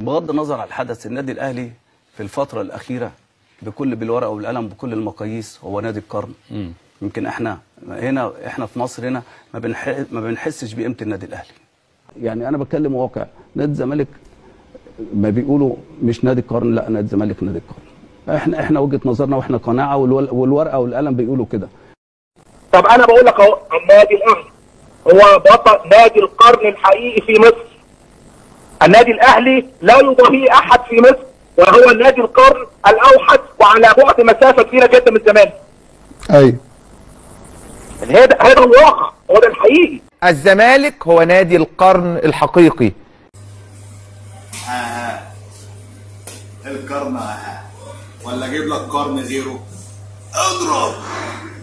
بغض النظر عن الحدث النادي الاهلي في الفتره الاخيره بكل بالورقه والقلم بكل المقاييس هو نادي القرن يمكن احنا هنا احنا في مصر هنا ما بنح... ما بنحسش بقيمه النادي الاهلي يعني انا بتكلم واقع نادي الزمالك ما بيقولوا مش نادي القرن لا نادي الزمالك نادي القرن احنا احنا وجهه نظرنا واحنا قناعه والول- والورقه والقلم بيقولوا كده طب انا بقول لك اهو النادي الاهلي هو بطل نادي القرن الحقيقي في مصر النادي الاهلي لا يضاهيه احد في مصر وهو النادي القرن الاوحد وعلى بعد مسافه كبيره جدا من الزمالك ايوه هذا هذا الواقع هو ده الحقيقي الزمالك هو نادي القرن الحقيقي ها القرن ها ولا اجيب لك قرن غيره اضرب